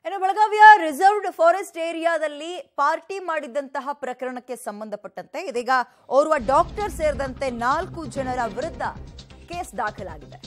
ಇನ್ನು ಬೆಳಗಾವಿಯ reserved forest ಏರಿಯಾದಲ್ಲಿ ಪಾರ್ಟಿ ಮಾಡಿದ್ದಂತಹ ಪ್ರಕರಣಕ್ಕೆ ಸಂಬಂಧಪಟ್ಟಂತೆ ಇದೀಗ ಓರ್ವ ಡಾಕ್ಟರ್ ಸೇರಿದಂತೆ ನಾಲ್ಕು ಜನರ ವಿರುದ್ಧ ಕೇಸ್ ದಾಖಲಾಗಿದೆ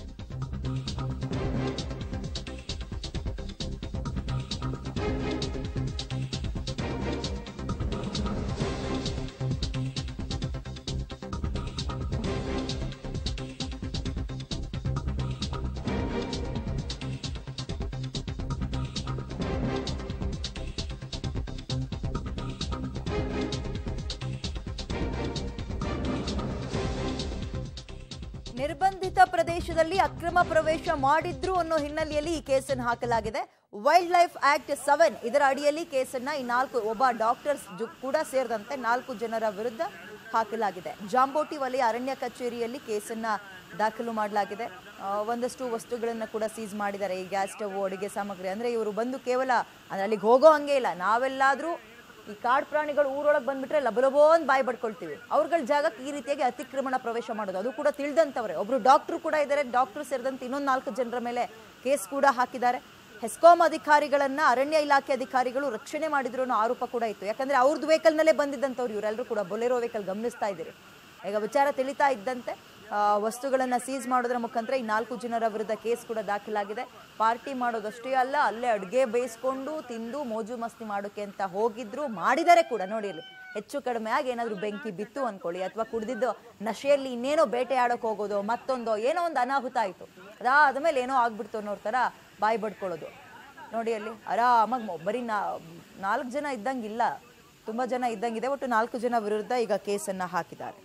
ನಿರ್ಬಂಧಿತ ಪ್ರದೇಶದಲ್ಲಿ ಅಕ್ರಮ ಪ್ರವೇಶ ಮಾಡಿದ್ರು ಅನ್ನೋ ಹಿನ್ನೆಲೆಯಲ್ಲಿ ಈ ಕೇಸನ್ನು ಹಾಕಲಾಗಿದೆ ವೈಲ್ಡ್ ಲೈಫ್ ಆಕ್ಟ್ ಸೆವೆನ್ ಇದರ ಅಡಿಯಲ್ಲಿ ಕೇಸನ್ನ ಈ ನಾಲ್ಕು ಒಬ್ಬ ಡಾಕ್ಟರ್ಸ್ ಕೂಡ ಸೇರಿದಂತೆ ನಾಲ್ಕು ಜನರ ವಿರುದ್ಧ ಹಾಕಲಾಗಿದೆ ಜಾಂಬೋಟಿ ವಲಯ ಅರಣ್ಯ ಕಚೇರಿಯಲ್ಲಿ ಕೇಸನ್ನ ದಾಖಲು ಮಾಡಲಾಗಿದೆ ಆ, ಒಂದಷ್ಟು ವಸ್ತುಗಳನ್ನು ಕೂಡ ಸೀಸ್ ಮಾಡಿದ್ದಾರೆ ಈ ಗ್ಯಾಸ್ ಸ್ಟವ್ ಅಡುಗೆ ಸಾಮಗ್ರಿ ಅಂದ್ರೆ ಇವರು ಬಂದು ಕೇವಲ ಅಂದ್ರೆ ಅಲ್ಲಿಗೆ ಹೋಗೋ ಹಂಗೆ ಇಲ್ಲ ನಾವೆಲ್ಲಾದ್ರೂ ಈ ಕಾಡು ಪ್ರಾಣಿಗಳು ಊರೊಳಗೆ ಬಂದ್ಬಿಟ್ರೆ ಲಬಲಬೋ ಅಂತ ಬಾಯಿ ಬಡ್ಕೊಳ್ತೀವಿ ಅವ್ರಗಳ ಜಾಗಕ್ಕೆ ಈ ರೀತಿಯಾಗಿ ಅತಿಕ್ರಮಣ ಪ್ರವೇಶ ಮಾಡೋದು ಅದು ಕೂಡ ತಿಳಿದಂತವ್ರೆ ಒಬ್ರು ಡಾಕ್ಟ್ರು ಕೂಡ ಇದ್ದಾರೆ ಡಾಕ್ಟ್ರು ಸೇರಿದಂತೆ ಇನ್ನೊಂದು ನಾಲ್ಕು ಜನರ ಮೇಲೆ ಕೇಸ್ ಕೂಡ ಹಾಕಿದ್ದಾರೆ ಹೆಸ್ಕಾಂ ಅಧಿಕಾರಿಗಳನ್ನ ಅರಣ್ಯ ಇಲಾಖೆ ಅಧಿಕಾರಿಗಳು ರಕ್ಷಣೆ ಮಾಡಿದ್ರು ಅನ್ನೋ ಆರೋಪ ಕೂಡ ಇತ್ತು ಯಾಕಂದ್ರೆ ಅವ್ರದ್ದು ವೆಹಿಕಲ್ನಲ್ಲೇ ಬಂದಿದ್ದಂಥವ್ರು ಇವರೆಲ್ಲರೂ ಕೂಡ ಬೊಲೆರೋ ವೆಹಿಕಲ್ ಗಮನಿಸ್ತಾ ಇದ್ದೀರಿ ಈಗ ವಿಚಾರ ತಿಳಿತಾ ಇದ್ದಂತೆ ಆ, ವಸ್ತುಗಳನ್ನ ಸೀಸ್ ಮಾಡೋದ್ರ ಮುಖಾಂತರ ಈ ನಾಲ್ಕು ಜನರ ವಿರುದ್ಧ ಕೇಸ್ ಕೂಡ ದಾಖಲಾಗಿದೆ ಪಾರ್ಟಿ ಮಾಡೋದಷ್ಟೇ ಅಲ್ಲ ಅಲ್ಲೇ ಅಡುಗೆ ಬೇಯಿಸ್ಕೊಂಡು ತಿಂದು ಮೋಜು ಮಸ್ತಿ ಮಾಡೋಕೆ ಅಂತ ಹೋಗಿದ್ರು ಮಾಡಿದ್ದಾರೆ ಕೂಡ ನೋಡಿ ಅಲ್ಲಿ ಹೆಚ್ಚು ಕಡಿಮೆ ಆಗಿ ಏನಾದರೂ ಬೆಂಕಿ ಬಿತ್ತು ಅನ್ಕೊಳ್ಳಿ ಅಥವಾ ಕುಡ್ದಿದ್ದು ನಶೆಯಲ್ಲಿ ಇನ್ನೇನೋ ಬೇಟೆ ಆಡೋಕೆ ಹೋಗೋದು ಮತ್ತೊಂದೋ ಏನೋ ಒಂದು ಅನಾಹುತ ಆಯಿತು ಅದಾದ್ಮೇಲೆ ಏನೋ ಆಗ್ಬಿಡ್ತು ಅನ್ನೋರ್ ಥರ ಬಾಯಿ ಬಡ್ಕೊಳ್ಳೋದು ನೋಡಿ ಅಲ್ಲಿ ಆರಾಮಾಗಿ ಮೊ- ಬರೀ ನಾ ನಾಲ್ಕು ಜನ ಇದ್ದಂಗಿಲ್ಲ ತುಂಬ ಜನ ಇದ್ದಂಗಿದೆ ಒಟ್ಟು ನಾಲ್ಕು ಜನ ವಿರುದ್ಧ ಈಗ ಕೇಸನ್ನು ಹಾಕಿದ್ದಾರೆ